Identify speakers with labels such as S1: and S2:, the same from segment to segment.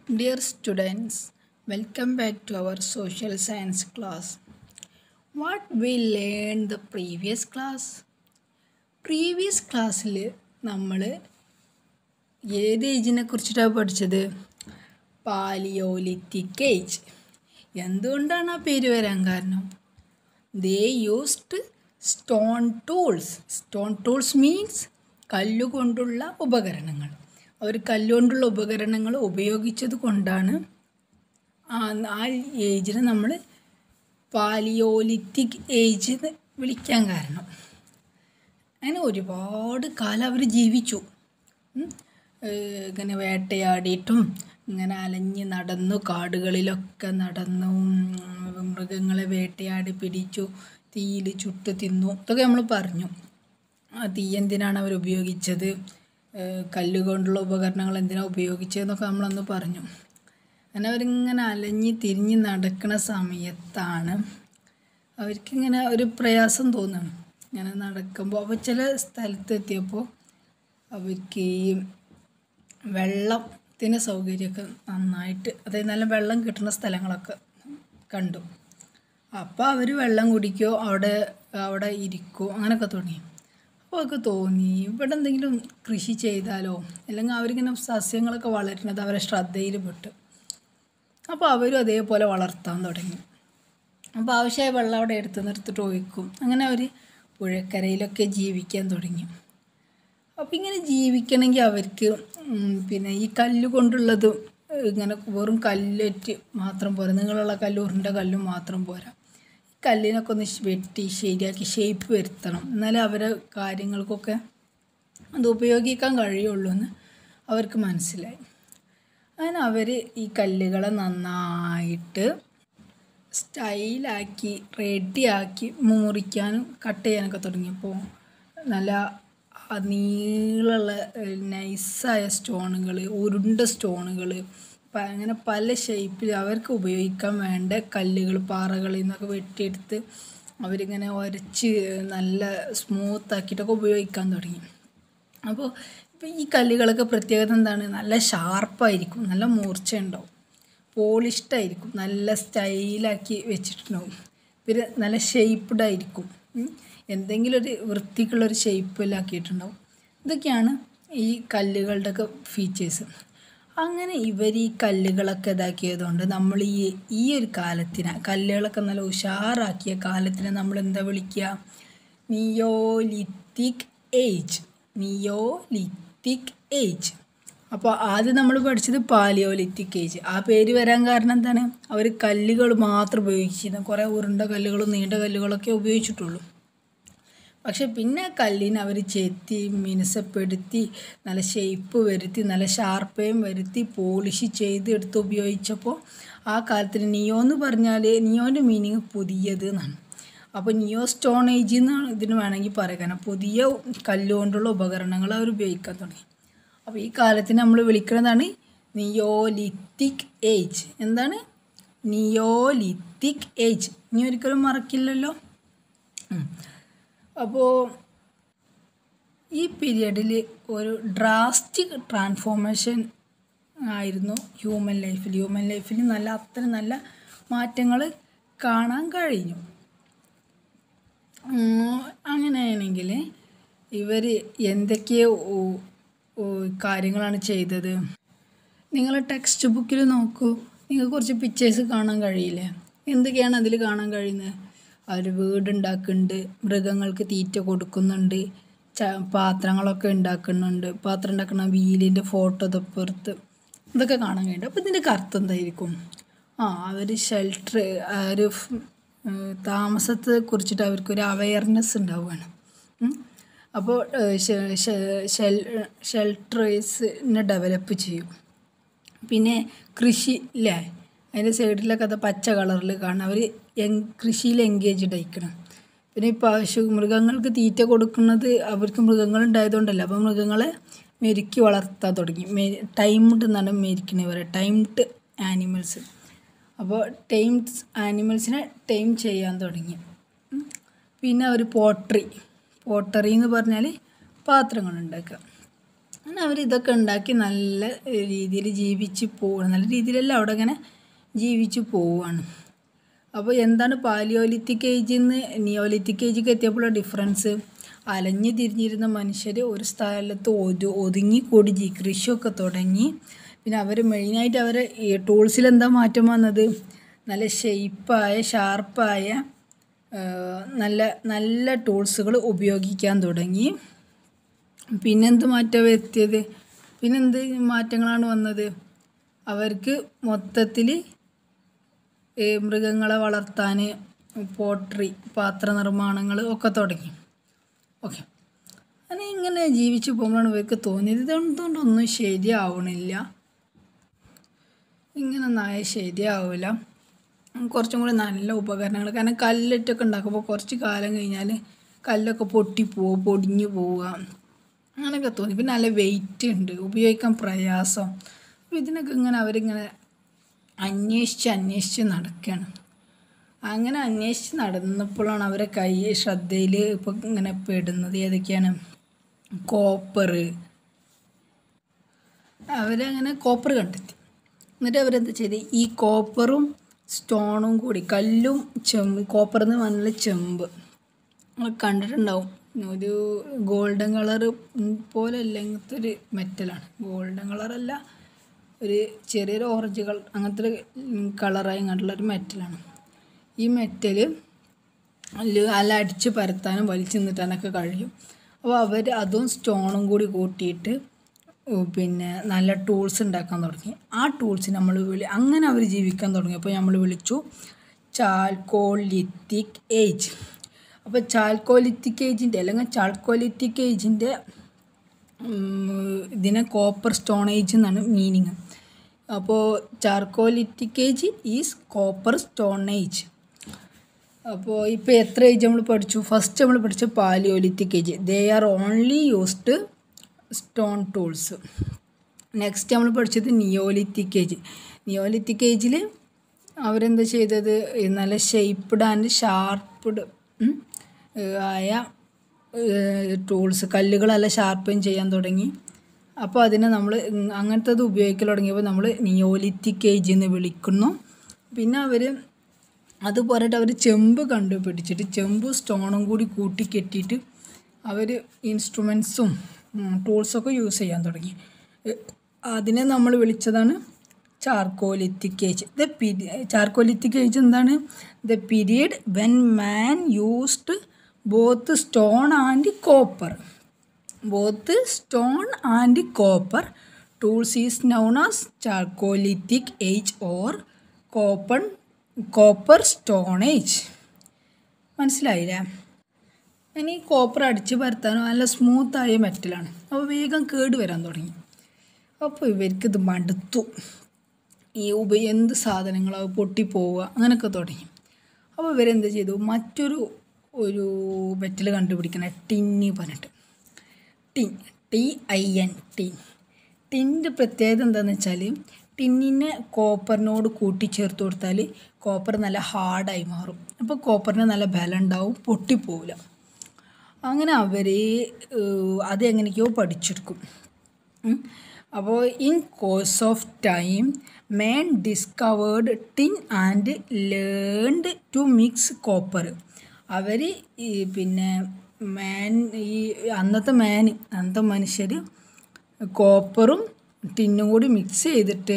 S1: Dear students, welcome back to our social science class. What we learned the previous class? Previous ക്ലാസ്സിൽ നമ്മൾ ഏത് ഏജിനെ കുറിച്ചിട്ടാണ് പഠിച്ചത് പാലിയോലിറ്റിക് age എന്തുകൊണ്ടാണ് ആ പേര് വരാൻ കാരണം they used stone tools stone tools means കല്ലുകൊണ്ടുള്ള ഉപകരണങ്ങൾ അവർ കല്ലുകൊണ്ടുള്ള ഉപകരണങ്ങൾ ഉപയോഗിച്ചത് കൊണ്ടാണ് ആ ആ ഏജിനെ നമ്മൾ പാലിയോലിറ്റിക് ഏജ് എന്ന് വിളിക്കാൻ കാരണം അങ്ങനെ ഒരുപാട് കാലം അവർ ജീവിച്ചു ഉം. ഏഹ് ഇങ്ങനെ വേട്ടയാടിയിട്ടും ഇങ്ങനെ അലഞ്ഞ് നടന്നു കാടുകളിലൊക്കെ നടന്നു ഉം, മൃഗങ്ങളെ വേട്ടയാടി പിടിച്ചു തീയിൽ ചുട്ട് തിന്നു ഇതൊക്കെ നമ്മൾ പറഞ്ഞു ആ തീ എന്തിനാണ് അവർ ഉപയോഗിച്ചത് ഏഹ് കല്ല് കൊണ്ടുള്ള ഉപകരണങ്ങൾ എന്തിനാണ് ഉപയോഗിച്ചതെന്നൊക്കെ നമ്മളന്ന് പറഞ്ഞു അങ്ങനെ അവരിങ്ങനെ അലഞ്ഞ് തിരിഞ്ഞ് നടക്കുന്ന സമയത്താണ് അവർക്കിങ്ങനെ ഒരു പ്രയാസം തോന്നുന്നു ഇങ്ങനെ നടക്കുമ്പോൾ അപ്പോൾ ചില സ്ഥലത്ത് എത്തിയപ്പോൾ അവർക്ക് ഈ വെള്ളത്തിന് സൗകര്യമൊക്കെ നന്നായിട്ട് അതായത് നല്ല വെള്ളം കിട്ടുന്ന സ്ഥലങ്ങളൊക്കെ കണ്ടു അപ്പോൾ അവർ വെള്ളം കുടിക്കുകയോ അവിടെ അവിടെ ഇരിക്കുകയോ അങ്ങനെയൊക്കെ തുടങ്ങി അപ്പോൾ അവർക്ക് തോന്നി ഇവിടെ എന്തെങ്കിലും കൃഷി ചെയ്താലോ അല്ലെങ്കിൽ അവരിങ്ങനെ സസ്യങ്ങളൊക്കെ വളരുന്നത് അവരെ ശ്രദ്ധയിൽ പെട്ടു അപ്പോൾ അവരും അതേപോലെ വളർത്താൻ തുടങ്ങി അപ്പോൾ ആവശ്യമായ വെള്ളം അവിടെ എടുത്ത് നിർത്തിട്ട് ഒഴിക്കും അങ്ങനെ അവർ പുഴക്കരയിലൊക്കെ ജീവിക്കാൻ തുടങ്ങി അപ്പോൾ ഇങ്ങനെ ജീവിക്കണമെങ്കിൽ അവർക്ക് ഉം, പിന്നെ ഈ കല്ല് കൊണ്ടുള്ളതും ഏഹ്, ഇങ്ങനെ വെറും കല്ലേറ്റ് മാത്രം പോരാ നീളമുള്ള കല്ല് ഉരുണ്ട കല്ലും മാത്രം പോരാ ഈ കല്ലിനൊക്കെ ഒന്ന് വെട്ടി ശരിയാക്കി ഷേപ്പ് വരുത്തണം എന്നാലേ അവരെ കാര്യങ്ങൾക്കൊക്കെ അത് ഉപയോഗിക്കാൻ കഴിയുള്ളൂ എന്ന് അവർക്ക് മനസ്സിലായി അങ്ങനെ അവർ ഈ കല്ലുകളെ നന്നായിട്ട് സ്റ്റൈലാക്കി റെഡിയാക്കി മുറിക്കാനും കട്ട് ചെയ്യാനൊക്കെ തുടങ്ങിയപ്പോൾ നല്ല ആ നീളമുള്ള നൈസായ സ്റ്റോണുകൾ ഉരുണ്ട സ്റ്റോണുകൾ അങ്ങനെ പല ഷേപ്പിൽ അവർക്ക് ഉപയോഗിക്കാൻ വേണ്ട കല്ലുകൾ പാറകളിൽ നിന്നൊക്കെ വെട്ടിയെടുത്ത് അവരിങ്ങനെ ഉരച്ച് നല്ല സ്മൂത്താക്കിയിട്ടൊക്കെ ഉപയോഗിക്കാൻ തുടങ്ങി അപ്പോൾ ഇപ്പോൾ ഈ കല്ലുകളൊക്കെ പ്രത്യേകത എന്താണ് നല്ല ഷാർപ്പായിരിക്കും നല്ല മൂർച്ച ഉണ്ടാവും പോളിഷ്ഡ് ആയിരിക്കും നല്ല സ്റ്റൈലാക്കി വെച്ചിട്ടുണ്ടാവും പിന്നെ നല്ല ഷേപ്പ്ഡ് ആയിരിക്കും ഉം. എന്തെങ്കിലും ഒരു വൃത്തിക്കുള്ളൊരു ഷേപ്പിലാക്കിയിട്ടുണ്ടാവും ഇതൊക്കെയാണ് ഈ കല്ലുകളുടെയൊക്കെ ഫീച്ചേഴ്സ് അങ്ങനെ ഇവർ ഈ കല്ലുകളൊക്കെ ഇതാക്കിയതുകൊണ്ട് നമ്മൾ ഈ ഈ ഒരു കാലത്തിന് കല്ലുകളൊക്കെ നല്ല ഉഷാറാക്കിയ കാലത്തിന് നമ്മൾ എന്താ വിളിക്കുക നിയോലിത്തിക് ഏജ് നിയോലിത്തിക് ഏജ് അപ്പോൾ ആദ്യം നമ്മൾ പഠിച്ചത് പാലിയോലിത്തിക് ഏജ് ആ പേര് വരാൻ കാരണം എന്താണ് അവർ കല്ലുകൾ മാത്രം ഉപയോഗിച്ചിരുന്നു കുറേ ഉരുണ്ട കല്ലുകളും നീണ്ട കല്ലുകളൊക്കെ ഉപയോഗിച്ചിട്ടുള്ളൂ പക്ഷെ പിന്നെ കല്ലിനെ അവർ ചെത്തി മിനുസപ്പെടുത്തി നല്ല ഷേപ്പ് വരുത്തി നല്ല ഷാർപ്പയും വരുത്തി പോളിഷ് ചെയ്ത് എടുത്ത് ഉപയോഗിച്ചപ്പോൾ ആ കാലത്തിന് നിയോ എന്ന് പറഞ്ഞാൽ നിയോൻ്റെ മീനിങ് പുതിയത് എന്നാണ് അപ്പോൾ നിയോ സ്റ്റോൺ ഏജ് എന്നാണ് ഇതിന് വേണമെങ്കിൽ പറയുക കാരണം പുതിയ കല്ലുകൊണ്ടുള്ള ഉപകരണങ്ങൾ അവർ ഉപയോഗിക്കാൻ തുടങ്ങി അപ്പോൾ ഈ കാലത്തിന് നമ്മൾ വിളിക്കുന്നതാണ് നിയോലിത്തിക് ഏജ് എന്താണ് നിയോലിത്തിക് ഏജ് ഇനി ഒരിക്കലും മറക്കില്ലല്ലോ ഉം. അപ്പോൾ ഈ പീരിയഡിൽ ഒരു ഡ്രാസ്റ്റിക് ട്രാൻസ്ഫോർമേഷൻ ആയിരുന്നു ഹ്യൂമൻ ലൈഫിൽ ഹ്യൂമൻ ലൈഫിൽ നല്ല അത്ര നല്ല മാറ്റങ്ങൾ കാണാൻ കഴിഞ്ഞു ഉം, അങ്ങനെയാണെങ്കിൽ ഇവർ എന്തൊക്കെയോ ഓ- ഓ- കാര്യങ്ങളാണ് ചെയ്തത് നിങ്ങൾ ടെക്സ്റ്റ് ബുക്കിൽ നോക്കൂ നിങ്ങൾക്ക് കുറച്ച് പിക്ചേഴ്സ് കാണാൻ കഴിയില്ലേ എന്തൊക്കെയാണ് അതിൽ കാണാൻ കഴിയുന്നത് അവർ വീടുണ്ടാക്കുന്നുണ്ട് മൃഗങ്ങൾക്ക് തീറ്റ കൊടുക്കുന്നുണ്ട് ച പാത്രങ്ങളൊക്കെ ഉണ്ടാക്കുന്നുണ്ട് പാത്രം ഉണ്ടാക്കുന്ന വീലിൻ്റെ ഫോട്ടോ തൊപ്പുറത്ത് ഇതൊക്കെ കാണാൻ കഴിയുന്നുണ്ട് അപ്പോൾ ഇതിൻ്റെ അർത്ഥം എന്തായിരിക്കും ആ അവർ ഷെൽട്ടർ ഒരു ഫ്- ഏഹ് താമസത്തെ കുറിച്ചിട്ട് അവർക്കൊരു അവയർനെസ് ഉണ്ടാവുകയാണ് ഉം. അപ്പോൾ ഷെൽട്ടേഴ്സിനെ ഡെവലപ്പ് ചെയ്യും പിന്നെ കൃഷി ഇല്ലേ അതിൻ്റെ സൈഡിലൊക്കെ അത് പച്ച കളറിൽ കാണാം അവർ കൃഷിയിൽ എൻഗേജ്ഡ് ആയിക്കണം പിന്നെ ഈ പശു മൃഗങ്ങൾക്ക് തീറ്റ കൊടുക്കുന്നത് അവർക്ക് മൃഗങ്ങളുണ്ടായതുകൊണ്ടല്ല അപ്പോൾ മൃഗങ്ങളെ മെരുക്കി വളർത്താൻ തുടങ്ങി മെ ടൈംഡ് എന്നാണ് മെരിക്കണേ പറയുക ടൈംഡ് ആനിമൽസ് അപ്പോൾ ടൈംസ് ആനിമൽസിനെ ടൈം ചെയ്യാൻ തുടങ്ങി ഉം. പിന്നെ ഒരു പോട്രി പോട്ടറി എന്ന് പറഞ്ഞാൽ പാത്രങ്ങൾ ഉണ്ടാക്കുക അങ്ങനെ അവർ ഇതൊക്കെ ഉണ്ടാക്കി നല്ല രീതിയിൽ ജീവിച്ച് പോവുകയാണ് നല്ല രീതിയിലല്ല അവിടെ ഇങ്ങനെ ജീവിച്ച് പോവുകയാണ് അപ്പോൾ എന്താണ് പാലിയോലിത്തിക് ഏജിൽ നിന്ന് നിയോലിത്തിക് ഏജിക്ക് എത്തിയപ്പോഴുള്ള ഡിഫറൻസ് അലഞ്ഞു തിരിഞ്ഞിരുന്ന മനുഷ്യർ ഒരു സ്ഥലത്ത് ഒതു ഒതുങ്ങിക്കൂടി ജി കൃഷിയൊക്കെ തുടങ്ങി പിന്നെ അവർ മെയിനായിട്ട് അവർ ഈ ടൂൾസിൽ എന്താ മാറ്റം വന്നത് നല്ല ഷെയ്പ്പായ ഷാർപ്പായ നല്ല നല്ല ടൂൾസുകൾ ഉപയോഗിക്കാൻ തുടങ്ങി പിന്നെന്ത് മാറ്റം വരുത്തിയത് പിന്നെന്ത് മാറ്റങ്ങളാണ് വന്നത് അവർക്ക് മൊത്തത്തിൽ മൃഗങ്ങളെ വളർത്താൻ പോട്രി പാത്ര നിർമ്മാണങ്ങൾ ഒക്കെ തുടങ്ങി ഓക്കെ അങ്ങനെ ഇങ്ങനെ ജീവിച്ചു പോകുമ്പോഴാണ് ഇവർക്ക് തോന്നിയത് ഇതുകൊണ്ടൊന്നും ശരിയാവണില്ല ഇങ്ങനെ നായ ശരിയാവില്ല കുറച്ചും കൂടി നല്ല ഉപകരണങ്ങൾ കാരണം കല്ലിട്ടൊക്കെ ഉണ്ടാക്കുമ്പോൾ കുറച്ച് കാലം കഴിഞ്ഞാൽ കല്ലൊക്കെ പൊട്ടിപ്പോവുക പൊടിഞ്ഞു പോവുക അങ്ങനെയൊക്കെ തോന്നി പിന്നെ നല്ല വെയിറ്റ് ഉണ്ട് ഉപയോഗിക്കാൻ പ്രയാസം അപ്പോൾ ഇതിനൊക്കെ ഇങ്ങനെ അവരിങ്ങനെ അന്വേഷിച്ച് അന്വേഷിച്ച് നടക്കുകയാണ് അങ്ങനെ അന്വേഷിച്ച് നടന്നപ്പോഴാണ് അവരെ കൈ ശ്രദ്ധയിൽ ഇപ്പോൾ ഇങ്ങനെ പെടുന്നത് ഏതൊക്കെയാണ് കോപ്പർ അവരങ്ങനെ കോപ്പർ കണ്ടെത്തി എന്നിട്ട് അവരെന്താ ചെയ്ത് ഈ കോപ്പറും സ്റ്റോണും കൂടി കല്ലും ചെമ്പ് കോപ്പറിൽ നിന്ന് വന്നുള്ള ചെമ്പ് നിങ്ങൾ കണ്ടിട്ടുണ്ടാവും ഒരു ഗോൾഡൻ കളർ പോലെ ഇങ്ങനത്തെ ഒരു മെറ്റലാണ് ഗോൾഡൻ കളറല്ല ഒരു ചെറിയൊരു ഓറഞ്ച് കളർ അങ്ങനത്തെ ഒരു കളറായി കണ്ടുള്ള ഒരു മെറ്റലാണ് ഈ മെറ്റൽ അല്ല അടിച്ച് പരത്താനും വലിച്ചു നിന്നിട്ടാനൊക്കെ കഴിയും അപ്പോൾ അവർ അതും സ്റ്റോണും കൂടി കൂട്ടിയിട്ട് പിന്നെ നല്ല ടൂൾസ് ഉണ്ടാക്കാൻ തുടങ്ങി ആ ടൂൾസ് നമ്മൾ വിളി അങ്ങനെ അവർ ജീവിക്കാൻ തുടങ്ങി അപ്പോൾ നമ്മൾ വിളിച്ചു ചാൽക്കോലിത്തിക് ഏജ് അപ്പോൾ ചാൽക്കോലിത്തിക് ഏജിൻ്റെ അല്ലെങ്കിൽ ചാൽക്കോലിത്തിക് ഏജിൻ്റെ ഇതിനെ കോപ്പർ സ്റ്റോൺ ഏജ് എന്നാണ് മീനിങ് അപ്പോൾ chalcolithic age is copper stone age അപ്പോൾ ഇപ്പോൾ എത്ര ഏജ് നമ്മൾ പഠിച്ചു ഫസ്റ്റ് നമ്മൾ പഠിച്ച palaeolithic age they are only used stone tools next നമ്മൾ പഠിച്ചത് നിയോലിത്തിക് ഏജ് നിയോലിത്തിക് ഏജിൽ അവരെന്താ ചെയ്തത് നല്ല ഷേപ്പ്ഡ് ആൻഡ് ഷാർപ്പ്ഡ് ആയ ടൂൾസ് കല്ലുകളെല്ലാം ഷാർപ്പൻ ചെയ്യാൻ തുടങ്ങി അപ്പോൾ അതിനെ നമ്മൾ അങ്ങനത്തത് ഉപയോഗിക്കൽ തുടങ്ങിയപ്പോൾ നമ്മൾ നിയോലിത്തിക് ഏജ് എന്ന് വിളിക്കുന്നു പിന്നെ അവർ അത് പോരായിട്ട് അവർ ചെമ്പ് കണ്ടുപിടിച്ചിട്ട് ചെമ്പും സ്റ്റോണും കൂടി കൂട്ടി കെട്ടിയിട്ട് അവർ ഇൻസ്ട്രുമെൻസും ടൂൾസൊക്കെ യൂസ് ചെയ്യാൻ തുടങ്ങി അതിനെ നമ്മൾ വിളിച്ചതാണ് ചാർക്കോലിത്തിക് ഏജ് ദ പിരി ചാർക്കോലിത്തിക് ഏജ് എന്താണ് the period when man used both stone and copper both stone and copper tools is known as chalcolithic age or കോപ്പൺ കോപ്പർ സ്റ്റോൺ ഏജ് മനസ്സിലായില്ലേ ഇനി കോപ്പർ അടിച്ച് പരത്താനോ നല്ല സ്മൂത്തായ മെറ്റലാണ് അപ്പോൾ വേഗം കേട് വരാൻ തുടങ്ങി അപ്പോൾ ഇവർക്കിത് മടുത്തു ഈ ഉപ എന്ത് സാധനങ്ങളോ പൊട്ടിപ്പോവുക അങ്ങനെയൊക്കെ തുടങ്ങി അപ്പോൾ ഇവരെന്ത് ചെയ്തു മറ്റൊരു ഒരു മെറ്റൽ കണ്ടുപിടിക്കണ ടിന്നി പറഞ്ഞിട്ട് tin T I N tin ടിൻ്റെ പ്രത്യേകത എന്താണെന്ന് വെച്ചാൽ ടിന്നിനെ കോപ്പറിനോട് കൂട്ടിച്ചേർത്ത് കൊടുത്താൽ കോപ്പർ നല്ല ഹാർഡായി മാറും അപ്പോൾ കോപ്പറിന് നല്ല ബലം ഉണ്ടാവും പൊട്ടിപ്പോവില്ല അങ്ങനെ അവർ അത് എങ്ങനെയൊക്കെയോ പഠിച്ചെടുക്കും അപ്പോൾ in course of time man discovered tin and learned to mix copper അവർ ഈ പിന്നെ മാൻ ഈ അന്നത്തെ മാൻ അന്നത്തെ മനുഷ്യർ കോപ്പറും ടിന്നും കൂടി മിക്സ് ചെയ്തിട്ട്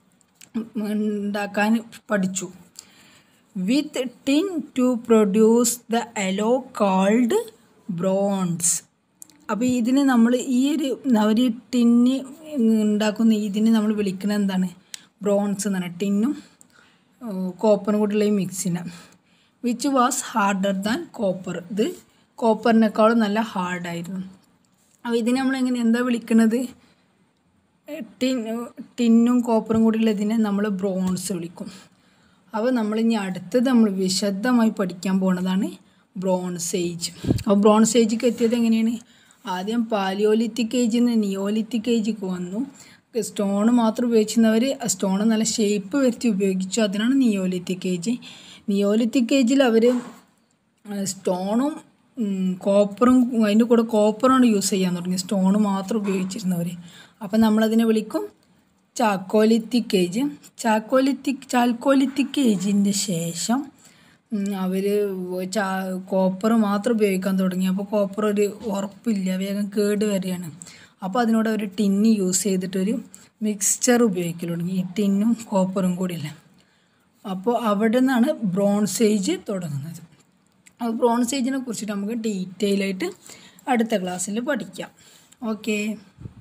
S1: ഉണ്ടാക്കാൻ പഠിച്ചു with tin to produce the alloy called bronze അപ്പോൾ ഇതിന് നമ്മൾ ഈ ഒരു അവർ ടിന്ന് ഉണ്ടാക്കുന്ന ഇതിന് നമ്മൾ വിളിക്കുന്നത് എന്താണ് ബ്രോൺസ് എന്നാണ് ടിന്നും കോപ്പറും കൂടിയുള്ള ഈ മിക്സിനെ which was harder than copper ഇത് കോപ്പറിനേക്കാളും നല്ല ഹാർഡായിരുന്നു അപ്പോൾ ഇതിനെ നമ്മൾ എങ്ങനെ എന്താ വിളിക്കുന്നത് ടിൻ ടിന്നും കോപ്പറും കൂടിയുള്ള ഇതിനെ നമ്മൾ ബ്രോൺസ് വിളിക്കും അപ്പോൾ നമ്മളിനി അടുത്തത് നമ്മൾ വിശദമായി പഠിക്കാൻ പോകുന്നതാണ് ബ്രോൺസ് ഏജ് അപ്പോൾ ബ്രോൺസ് ഏജിക്ക് എത്തിയത് എങ്ങനെയാണ് ആദ്യം പാലിയോലിത്തിക് ഏജിൽ നിന്ന് നിയോലിത്തിക് ഏജിക്ക് വന്നു സ്റ്റോൺ മാത്രം ഉപയോഗിച്ചിരുന്നവർ സ്റ്റോൺ നല്ല ഷേപ്പ് വരുത്തി ഉപയോഗിച്ചു അതിനാണ് നിയോലിത്തിക് ഏജ് നിയോലിത്തിക് ഏജിൽ അവർ സ്റ്റോണും കോപ്പറും അതിൻ്റെ കൂടെ കോപ്പറാണ് യൂസ് ചെയ്യാൻ തുടങ്ങി സ്റ്റോൺ മാത്രം ഉപയോഗിച്ചിരുന്നവർ അപ്പം നമ്മളതിനെ വിളിക്കും ചാക്കോലിത്തിക് ഏജ് ചാക്കോലിത്തിക് ചാൽക്കോലിത്തിക് ഏജിൻ്റെ ശേഷം അവർ ചാ കോപ്പർ മാത്രം ഉപയോഗിക്കാൻ തുടങ്ങി അപ്പോൾ കോപ്പർ ഒരു ഉറപ്പില്ല വേഗം കേട് വരികയാണ് അപ്പോൾ അതിനോട് അവർ ടിന്ന് യൂസ് ചെയ്തിട്ടൊരു മിക്സ്ചർ ഉപയോഗിക്കൽ തുടങ്ങി ഈ ടിന്നും കോപ്പറും കൂടിയില്ല അപ്പോൾ അവിടെ നിന്നാണ് ബ്രോൺസ് ഏജ് തുടങ്ങുന്നത് അപ്പോൾ ബ്രോൺസ് ഏജിനെ കുറിച്ചിട്ട് നമുക്ക് ഡീറ്റെയിൽ ആയിട്ട് അടുത്ത ക്ലാസ്സിൽ പഠിക്കാം ഓക്കേ